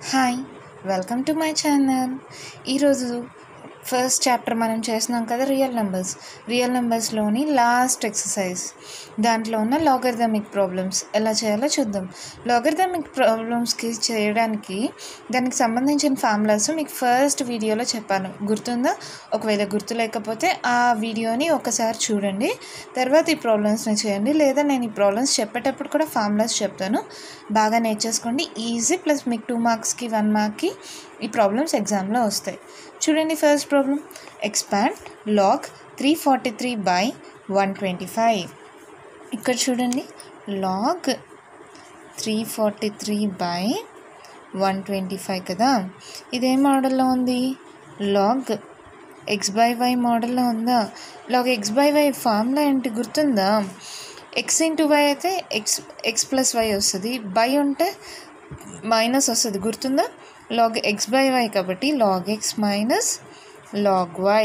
hi welcome to my channel ఈరోజు first chapter మనం చేస్తున్నాం కదా రియల్ నెంబర్స్ రియల్ నెంబర్స్లోని లాస్ట్ ఎక్సర్సైజ్ దాంట్లో ఉన్న లాగరిథమిక్ ప్రాబ్లమ్స్ ఎలా చేయాలో చూద్దాం లాగరిథమిక్ ప్రాబ్లమ్స్కి చేయడానికి దానికి సంబంధించిన ఫార్ములాస్ మీకు ఫస్ట్ వీడియోలో చెప్పాను గుర్తుందా ఒకవేళ గుర్తు లేకపోతే ఆ వీడియోని ఒకసారి చూడండి తర్వాత ఈ ప్రాబ్లమ్స్ని చేయండి లేదా నేను ఈ ప్రాబ్లమ్స్ చెప్పేటప్పుడు కూడా ఫార్ములాస్ చెప్తాను బాగా నేర్చేసుకోండి ఈజీ ప్లస్ మీకు టూ మార్క్స్కి వన్ మార్క్కి ఈ ప్రాబ్లమ్స్ ఎగ్జామ్లో వస్తాయి చూడండి first problem expand log three forty three by one twenty five ఇక్కడ చూడండి log three forty three by one twenty five కదా ఇదే మోడల్లో ఉంది లాగ్ ఎక్స్ బై వై మోడల్లో ఉందా log X by Y formula ఏంటి గుర్తుందా ఎక్స్ ఇంటూ వై అయితే ఎక్స్ ఎక్స్ ప్లస్ వై వస్తుంది బై ఉంటే మైనస్ వస్తుంది గుర్తుందా లాగ్ ఎక్స్ బై వై కాబట్టి log X minus log Y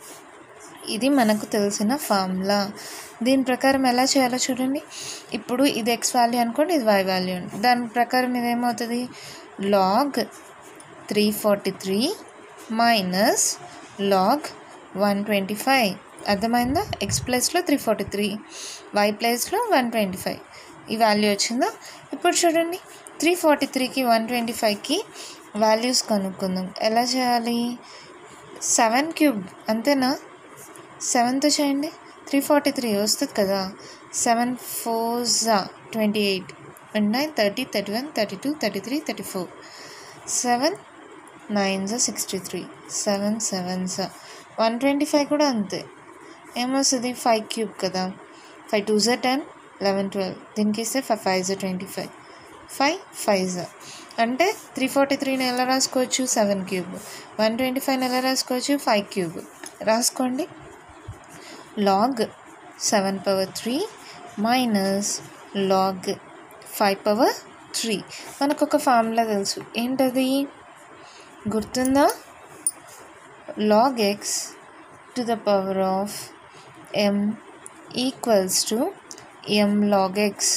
ఇది మనకు తెలిసిన ఫార్ములా దీని ప్రకారం ఎలా చేయాలో చూడండి ఇప్పుడు ఇది ఎక్స్ వాల్యూ అనుకోండి ఇది వై వాల్యూ దాని ప్రకారం ఇది ఏమవుతుంది log three forty three minus log one twenty five అర్థమైందా ఎక్స్ ప్లస్లో త్రీ ఫార్టీ త్రీ వై ప్లస్లో వన్ ట్వంటీ ఫైవ్ ఈ వాల్యూ వచ్చిందా ఇప్పుడు చూడండి త్రీ ఫార్టీ త్రీకి వన్ ట్వంటీ ఫైవ్కి వాల్యూస్ కనుక్కుందాం ఎలా చేయాలి సెవెన్ క్యూబ్ అంతేనా సెవెన్తో చేయండి త్రీ ఫార్టీ త్రీ వస్తుంది కదా సెవెన్ ఫోర్ జా twenty eight twenty nine thirty thirty one thirty two thirty three thirty four seven nine జా సిక్స్టీ త్రీ సెవెన్ సెవెన్ జా వన్ ట్వంటీ ఫైవ్ కూడా అంతే ఏమొస్తుంది ఫైవ్ క్యూబ్ కదా ఫైవ్ టూ జా టెన్ లెవెన్ ట్వెల్వ్ దీనికి ఇస్తే ఫైవ్ ఫైవ్ జా ట్వంటీ ఫైవ్ ఫైవ్ ఫైవ్ జా అంటే త్రీ ఫార్టీ త్రీని ఎలా రాసుకోవచ్చు సెవెన్ క్యూబ్ వన్ ట్వంటీ ఫైవ్ని ఎలా రాసుకోవచ్చు ఫైవ్ క్యూబ్ రాసుకోండి log seven power three minus log five power three మనకు ఒక ఫార్ములా తెలుసు ఏంటది గుర్తుందా log X to the power of M equals to M log X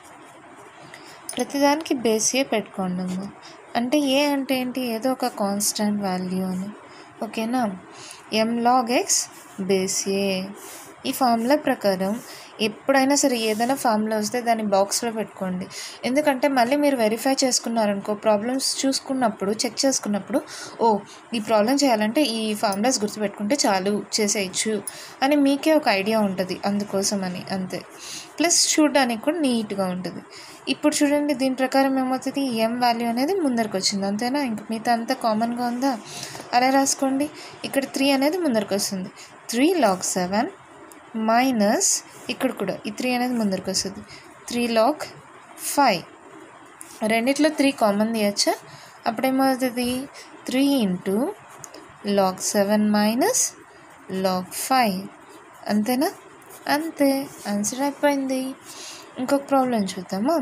ప్రతిదానికి బేసే పెట్టుకోండి అమ్మ అంటే ఏ అంటే ఏంటి ఏదో ఒక కాన్స్టెంట్ వాల్యూ అని ఓకేనా M log X base A ఈ ఫార్ములా ప్రకారం ఎప్పుడైనా సరే ఏదైనా ఫార్ములా వస్తే దాన్ని బాక్స్లో పెట్టుకోండి ఎందుకంటే మళ్ళీ మీరు వెరిఫై చేసుకున్నారనుకో ప్రాబ్లమ్స్ చూసుకున్నప్పుడు చెక్ చేసుకున్నప్పుడు ఓ ఈ ప్రాబ్లం చేయాలంటే ఈ ఫార్ములాస్ గుర్తుపెట్టుకుంటే చాలు చేసేయచ్చు అని మీకే ఒక ఐడియా ఉంటుంది అందుకోసం అని అంతే ప్లస్ చూడడానికి కూడా నీట్గా ఉంటుంది ఇప్పుడు చూడండి దీని ప్రకారం ఏమవుతుంది ఎం వాల్యూ అనేది ముందరికి వచ్చింది అంతేనా ఇంక మిగతా అంతా కామన్గా ఉందా అలా రాసుకోండి ఇక్కడ త్రీ అనేది ముందరికి వస్తుంది త్రీ లాగ్ సెవెన్ మైనస్ ఇక్కడ కూడా ఈ త్రీ అనేది ముందరికి వస్తుంది త్రీ లాగ్ ఫైవ్ రెండిట్లో త్రీ కామన్ తీయచ్చా అప్పుడేమవుతుంది three into log seven minus log five అంతేనా అంతే ఆన్సర్ అయిపోయింది ఇంకొక ప్రాబ్లం చూద్దామా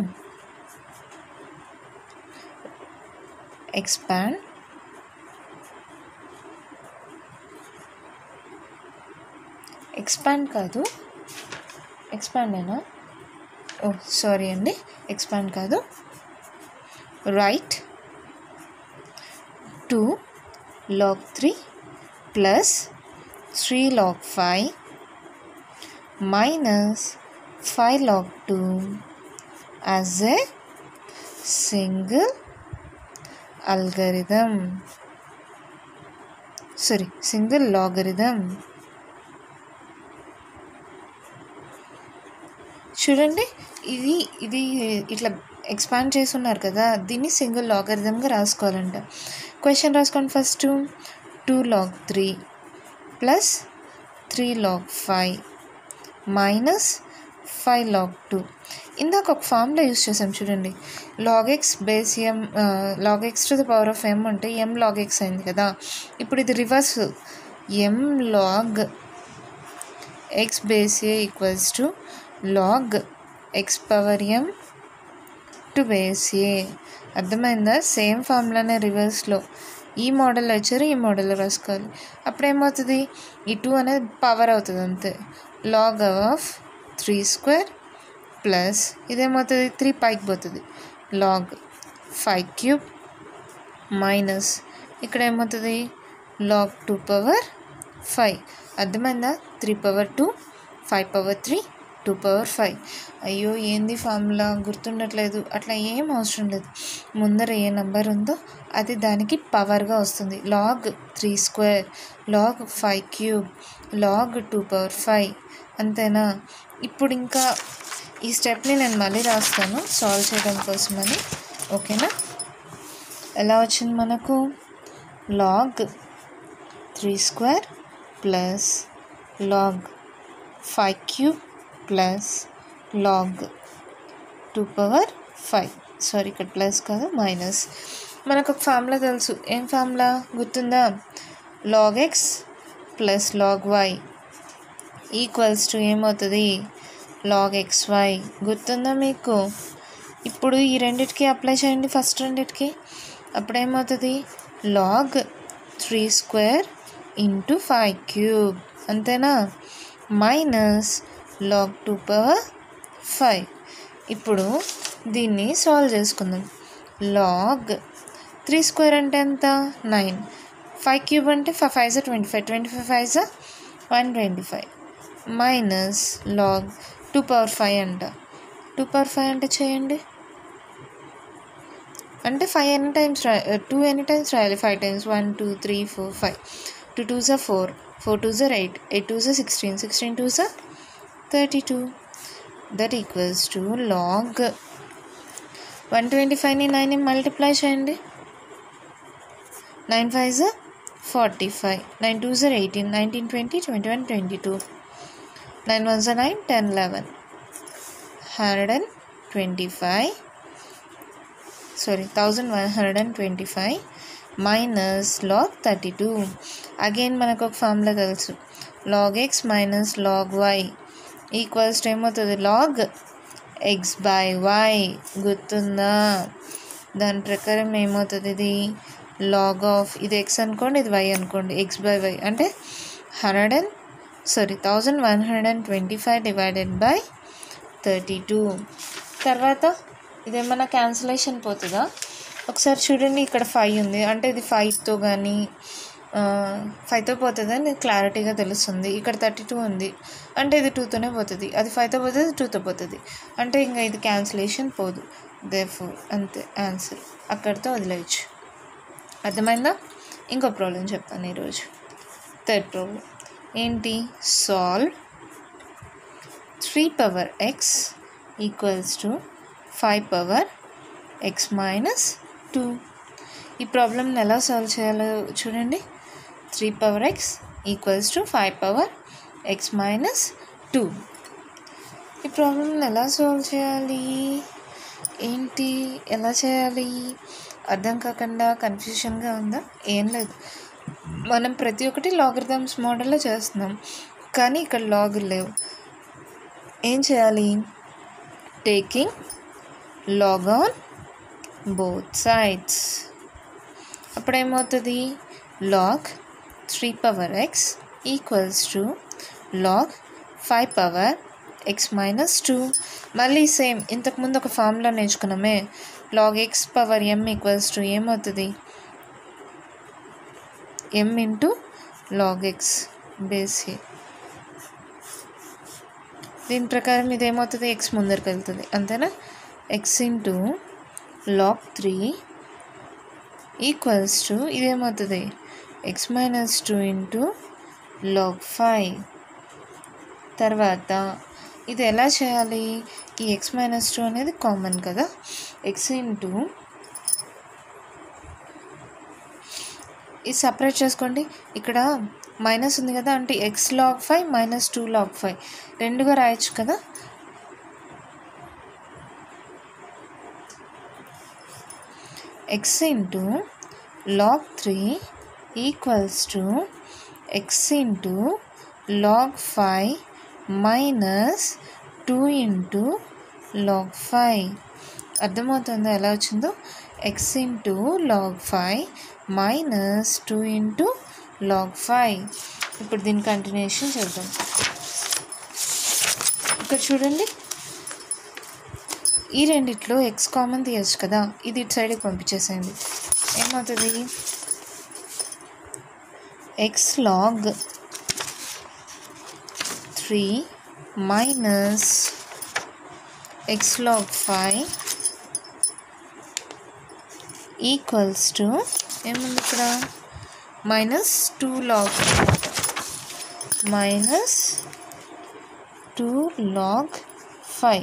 ఎక్స్పాండ్ ఎక్స్పాండ్ కాదు ఎక్స్పాండ్ అయినా ఓ సారీ అండి ఎక్స్పాండ్ కాదు right two log three plus three log five minus five log two as a single algorithm sorry single logarithm చూడండి ఇది ఇది ఇట్లా ఎక్స్పాండ్ చేసి ఉన్నారు కదా దీన్ని సింగిల్ లాగరిథంగా రాసుకోవాలంట క్వశ్చన్ రాసుకోండి first two log three plus three log five minus five log two ఇందాక ఒక ఫామ్లో యూస్ చేసాం చూడండి log X base M log X to the power of ఎం అంటే ఎం లాగ్ ఎక్స్ అయింది కదా ఇప్పుడు ఇది reverse M log X base A equals to log X power M to base A అర్థమైందా సేమ్ ఫార్ములానే రివర్స్లో ఈ మోడల్ వచ్చారు ఈ మోడల్లో రాసుకోవాలి అప్పుడు ఏమవుతుంది ఈ టూ అనేది పవర్ అవుతుంది అంతే log of three square plus ఇదేమవుతుంది త్రీ పైకి పోతుంది లాగ్ ఫైవ్ క్యూబ్ మైనస్ ఇక్కడ ఏమవుతుంది లాగ్ టూ పవర్ ఫైవ్ అర్థమైందా three power two five power three two power five అయ్యో ఏంది ఫార్ములా గుర్తుండట్లేదు అట్లా ఏం అవసరం లేదు ముందర ఏ నెంబర్ ఉందో అది దానికి పవర్గా వస్తుంది log three square log five cube log two power five అంతేనా ఇప్పుడు ఇంకా ఈ స్టెప్ని నేను మళ్ళీ రాస్తాను సాల్వ్ చేయడం కోసమని ఓకేనా ఎలా వచ్చింది మనకు log three square plus log five cube plus log two power five sorry ఇక్కడ ప్లస్ కాదు మైనస్ మనకు ఒక ఫార్ములా తెలుసు ఏం ఫార్ములా గుర్తుందా log X plus log why equals to ఏమవుతుంది లాగ్ ఎక్స్ వై గుర్తుందా మీకు ఇప్పుడు ఈ రెండిటికి అప్లై చేయండి ఫస్ట్ రెండిటికి అప్పుడు ఏమవుతుంది log three square into five cube అంతేనా minus log two power five ఇప్పుడు దీన్ని సాల్వ్ చేసుకుందాం లాగ్ త్రీ స్క్వేర్ అంటే ఎంత నైన్ ఫైవ్ క్యూబ్ అంటే ఫైవ్ ఫైవ్ జా twenty five twenty five five జా one twenty five minus log two power five అంట టూ పవర్ ఫైవ్ అంటే చేయండి అంటే ఫైవ్ ఎన్ని టైమ్స్ రా టూ ఎన్ని టైమ్స్ రాయాలి five times one two three four five two two జా ఫోర్ ఫోర్ టూ జా ఎయిట్ ఎయిట్ టూ జా సిక్స్టీన్ సిక్స్టీన్ టూ జా thirty two that equals to log one twenty ఫైవ్ని నైన్ మల్టిప్లై చేయండి nine five జా forty five nine two జా eighteen nineteen twenty twenty one twenty two nine one జా nine ten eleven hundred and twenty five sorry thousand one hundred and twenty five minus log thirty two again మనకు ఒక formula తెలుసు log X minus log why equals ఏమవుతుంది log X by y గుర్తుందా దాని ప్రకారం ఏమవుతుంది ఇది లాగ్ ఆఫ్ ఇది ఎక్స్ అనుకోండి ఇది వై అనుకోండి ఎక్స్ బై వై అంటే hundred and sorry thousand one hundred and twenty five divided by thirty two తర్వాత ఇదేమన్నా క్యాన్సిలేషన్ పోతుందా ఒకసారి చూడండి ఇక్కడ ఫైవ్ ఉంది అంటే ఇది ఫైవ్తో కానీ ఫైవ్తో పోతుంది అని క్లారిటీగా తెలుస్తుంది ఇక్కడ థర్టీ టూ ఉంది అంటే ఇది టూతోనే పోతుంది అది ఫైవ్తో పోతుంది టూతో పోతుంది అంటే ఇంకా ఇది క్యాన్సిలేషన్ పోదు దే ఫోర్ అంతే ఆన్సర్ అక్కడితో వదిలేయచ్చు అర్థమైందా ఇంకో ప్రాబ్లం చెప్తాను ఈరోజు థర్డ్ ప్రాబ్లం ఏంటి solve three power x equals to five power x minus two ఈ ప్రాబ్లమ్ని ఎలా సాల్వ్ చేయాలో చూడండి three power x equals to five power x minus two ఈ ప్రాబ్లమ్ని ఎలా సాల్వ్ చేయాలి ఏంటి ఎలా చేయాలి అర్థం కాకుండా కన్ఫ్యూషన్గా ఉందా ఏం లేదు మనం ప్రతి ఒక్కటి లాగరిథమ్స్ మోడల్లో చేస్తున్నాం కానీ ఇక్కడ లాగులు లేవు ఏం చేయాలి taking log on both sides అప్పుడు ఏమవుతుంది log three power x equals to log five power x minus two మళ్ళీ సేమ్ ఇంతకుముందు ఒక ఫార్ములా నేర్చుకున్నామే log X power m equals to ఏమవుతుంది m into log X base దీని ప్రకారం ఇది ఏమవుతుంది ఎక్స్ ముందరికి వెళ్తుంది అంతేనా x into log three equals to ఇదేమవుతుంది x minus two into log five తర్వాత ఇది ఎలా చేయాలి ఈ ఎక్స్ మైనస్ టూ అనేది కామన్ కదా ఎక్స్ ఇంటూ ఇది సపరేట్ చేసుకోండి ఇక్కడ మైనస్ ఉంది కదా అంటే x log five minus two log five రెండుగా రాయొచ్చు కదా x into log three equals to x into log five minus two into log five అర్థమవుతుందా ఎలా వచ్చిందో x into log five minus two into log five ఇప్పుడు దీని continuation చేద్దాం ఇక్కడ చూడండి ఈ రెండిట్లో ఎక్స్ కామన్ తీయచ్చు కదా ఇది ఇటు సైడ్కి పంపించేసేయండి ఏమవుతుంది x log three minus x log five equals to ఏముంది ఇక్కడ minus two log minus two log five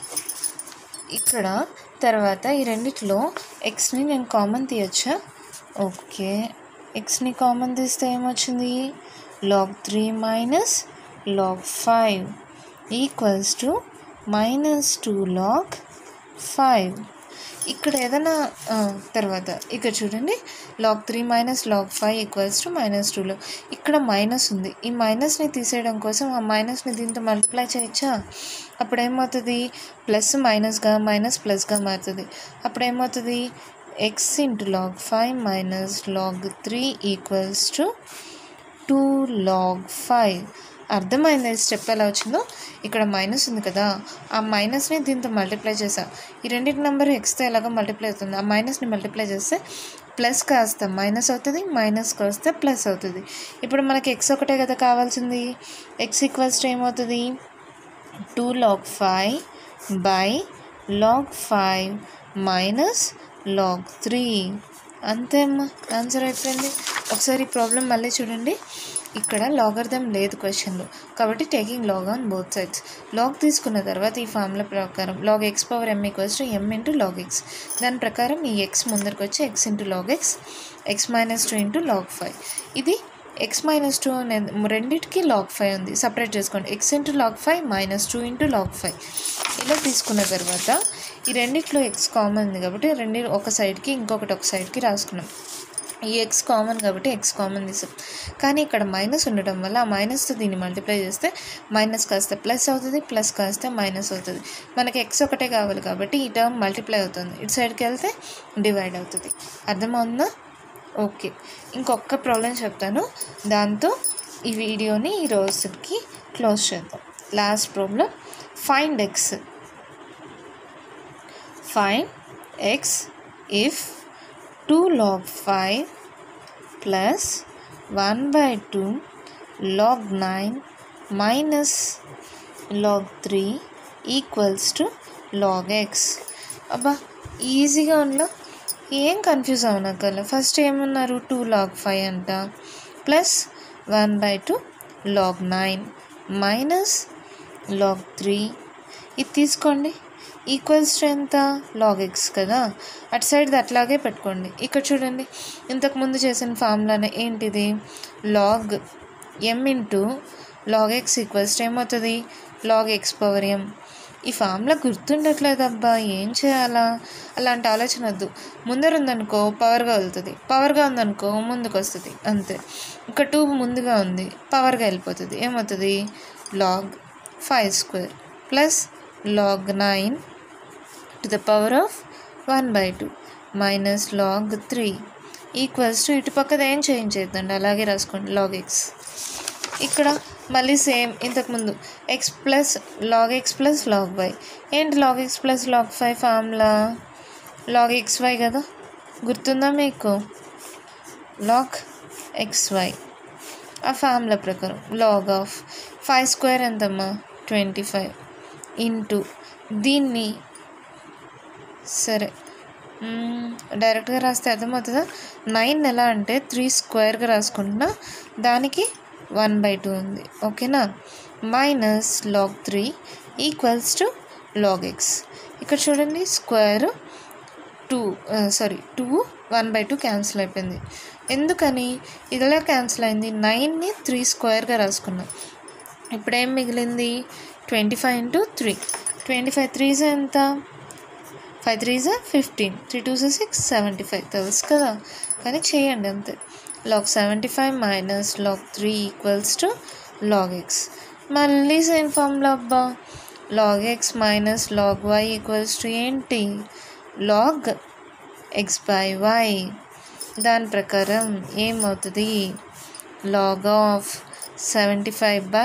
ఇక్కడ తర్వాత ఈ రెండిట్లో ఎక్స్ని నేను కామన్ తీయచ్చా ఓకే ఎక్స్ని కామన్ తీస్తే ఏమొచ్చింది log three minus log five equals to minus two log five ఇక్కడ ఏదైనా ఆ, తర్వాత ఇక్కడ చూడండి log three minus log five equals to minus టూలో ఇక్కడ మైనస్ ఉంది ఈ మైనస్ని తీసేయడం కోసం ఆ మైనస్ని దీంతో మల్టిప్లై చేయొచ్చా అప్పుడు ఏమవుతుంది ప్లస్ మైనస్గా మైనస్ ప్లస్గా మారుతుంది అప్పుడు ఏమవుతుంది x into log five minus log three equals to two log five అర్థమైంది ఈ స్టెప్ ఎలా వచ్చిందో ఇక్కడ మైనస్ ఉంది కదా ఆ మైనస్ని దీంతో మల్టిప్లై చేసా ఈ రెండింటి నెంబర్ ఎక్స్తో ఎలాగో మల్టిప్లై అవుతుంది ఆ మైనస్ని మల్టిప్లై చేస్తే ప్లస్ కాస్త మైనస్ అవుతుంది మైనస్ కాస్త ప్లస్ అవుతుంది ఇప్పుడు మనకి ఎక్స్ ఒకటే కదా కావాల్సింది ఎక్స్ ఈక్వల్స్ టు ఏమవుతుంది two log five by log five minus log three అంతే అమ్మా ఆన్సర్ అయిపోయింది ఒకసారి ఈ ప్రాబ్లం మళ్ళీ చూడండి ఇక్కడ లాగర్థం లేదు క్వశ్చన్లో కాబట్టి taking log on both sides log తీసుకున్న తర్వాత ఈ ఫార్ములా ప్రకారం log X power m equals to m into log x దాని ప్రకారం ఈ ఎక్స్ ముందరికి వచ్చి x into log x x minus two into log five ఇది ఎక్స్ మైనస్ టూ అనేది రెండింటికి లాగ్ ఫైవ్ ఉంది సపరేట్ చేసుకోండి x into log five minus two into log five ఇలా తీసుకున్న తర్వాత ఈ రెండిట్లో ఎక్స్ కామన్ ఉంది కాబట్టి రెండు ఒక సైడ్కి ఇంకొకటి ఒక సైడ్కి రాసుకున్నాం ఈ ఎక్స్ కామన్ కాబట్టి ఎక్స్ కామన్ తీసాం కానీ ఇక్కడ మైనస్ ఉండడం వల్ల ఆ మైనస్తో దీన్ని మల్టిప్లై చేస్తే మైనస్ కాస్త ప్లస్ అవుతుంది ప్లస్ కాస్త మైనస్ అవుతుంది మనకి ఎక్స్ ఒకటే కావాలి కాబట్టి ఈ టర్మ్ మల్టిప్లై అవుతుంది ఇటు సైడ్కి వెళ్తే డివైడ్ అవుతుంది అర్థమవుతుందా ఓకే ఇంకొక ప్రాబ్లం చెప్తాను దాంతో ఈ వీడియోని ఈ రోజుకి క్లోజ్ చేద్దాం last problem find x find x if two log five plus one by two log nine minus log three equals to log x అబ్బా ఈజీగా ఉందా ఏం కన్ఫ్యూజ్ అవనక్కర్లే ఫస్ట్ ఏమన్నారు టూ లాగ్ ఫైవ్ అంట plus one by two log nine minus log three ఇది తీసుకోండి equals to ఎంత లాగ్ ఎక్స్ కదా అటు సైడ్ అట్లాగే పెట్టుకోండి ఇక్కడ చూడండి ఇంతకు ముందు చేసిన ఫార్ములానే ఏంటిది log m into log x equals to ఏమవుతుంది లాగ్ ఎక్స్ పవర్ ఎం ఈ ఫార్ములా గుర్తుండట్లేదు అబ్బా ఏం చేయాలా అలాంటి ఆలోచన వద్దు ముందర ఉందనుకో పవర్గా వెళ్తుంది పవర్గా ఉందనుకో ముందుకు వస్తుంది అంతే ఇక్కడ టూ ముందుగా ఉంది పవర్గా వెళ్ళిపోతుంది ఏమవుతుంది log five square plus log nine to the power of one by two minus log three equals to ఇటు పక్కది ఏం చేంజ్ చేద్దండి అలాగే రాసుకోండి లాగ్ ఎక్స్ ఇక్కడ మళ్ళీ సేమ్ ఇంతకుముందు x plus log X plus log y ఏంటి log X plus log five formula log X y కదా గుర్తుందా మీకు లాగ్ ఎక్స్ వై ఆ ఫార్ములా ప్రకారం లాగ్ ఆఫ్ ఫైవ్ స్క్వేర్ ఎంతమ్మా ట్వంటీ ఫైవ్ ఇంటూ దీన్ని సరే మ్మ్, డైరెక్ట్గా రాస్తే అర్థమవుతుందా నైన్ ఎలా అంటే త్రీ స్క్వేర్గా రాసుకుంటున్నా దానికి వన్ బై టూ ఉంది ఓకేనా minus log three equals to log x ఇక్కడ చూడండి square two sorry two one by two cancel అయిపోయింది ఎందుకని ఇదిలా క్యాన్సిల్ అయింది నైన్ని త్రీ స్క్వేర్గా రాసుకున్నాం ఇప్పుడు ఏం మిగిలింది twenty five into three twenty five threes ఎంత five threes fifteen three two six seventy five తెలుసు కదా కానీ చేయండి అంతే log seventy five minus log three equals to log x మళ్ళీ సేమ్ ఫార్ములా అబ్బా log X minus log why equals to ఏంటి log X by y దాని ప్రకారం ఏమవుతుంది log of seventy five by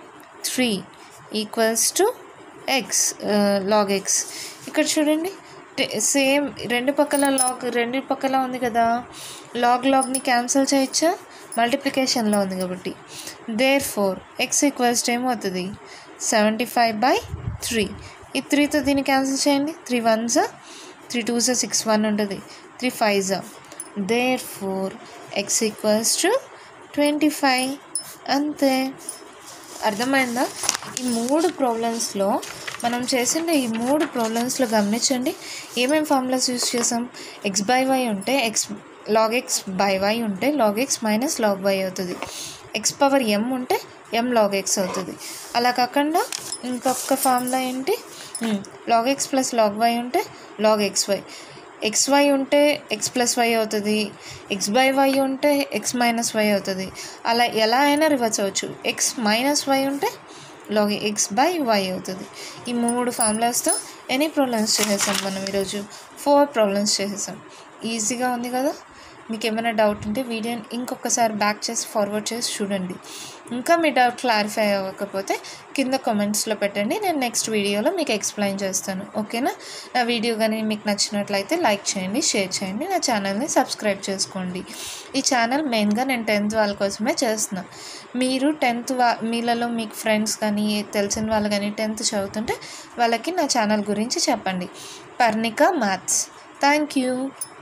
three equals to x log x ఇక్కడ చూడండి same రెండు పక్కల లాగ్ రెండు పక్కల ఉంది కదా లాగ్ లాగ్ని క్యాన్సిల్ చేయొచ్చా మల్టిప్లికేషన్లో ఉంది కాబట్టి దేర్ ఫోర్ ఎక్స్ ఈక్వల్స్ ఏమవుతుంది సెవెంటీ ఫైవ్ బై త్రీ ఈ త్రీతో దీన్ని క్యాన్సిల్ చేయండి three ones three twos six one ఉంటుంది three fives therefore x equals to twenty five అంతే అర్థమైందా ఈ మూడు ప్రాబ్లమ్స్లో మనం చేసిన ఈ మూడు ప్రాబ్లమ్స్లో గమనించండి ఏమేమి ఫార్ములాస్ యూస్ చేసాం ఎక్స్ బై వై ఉంటే x log X by y ఉంటే log X minus log y అవుతుంది ఎక్స్ పవర్ ఎం ఉంటే ఎం లాగ్ ఎక్స్ అవుతుంది అలా కాకుండా ఇంకొక ఫార్ములా ఏంటి log X plus log y ఉంటే log X y x y ఉంటే ఎక్స్ ప్లస్ వై అవుతుంది ఎక్స్ బై వై ఉంటే ఎక్స్ మైనస్ వై అవుతుంది అలా ఎలా అయినా రివర్స్ అవ్వచ్చు ఎక్స్ మైనస్ వై ఉంటే లాగ్ ఎక్స్ బై వై అవుతుంది ఈ మూడు ఫార్ములాస్తో ఎనీ ప్రాబ్లమ్స్ చేసేసాం మనం ఈరోజు ఫోర్ ప్రాబ్లమ్స్ చేసేసాం ఈజీగా ఉంది కదా మీకు ఏమైనా డౌట్ ఉంటే వీడియోని ఇంకొకసారి బ్యాక్ చేసి ఫార్వర్డ్ చేసి చూడండి ఇంకా మీ డౌట్ క్లారిఫై అవ్వకపోతే కింద కామెంట్స్లో పెట్టండి నేను నెక్స్ట్ వీడియోలో మీకు ఎక్స్ప్లెయిన్ చేస్తాను ఓకేనా నా వీడియో కానీ మీకు నచ్చినట్లయితే లైక్ చేయండి షేర్ చేయండి నా ఛానల్ని సబ్స్క్రైబ్ చేసుకోండి ఈ ఛానల్ మెయిన్గా నేను టెన్త్ వాళ్ళ కోసమే చేస్తున్నా మీరు టెన్త్ వా మీలలో మీకు ఫ్రెండ్స్ కానీ తెలిసిన వాళ్ళు కానీ టెన్త్ చదువుతుంటే వాళ్ళకి నా ఛానల్ గురించి చెప్పండి పర్ణిక మ్యాథ్స్ థ్యాంక్ యూ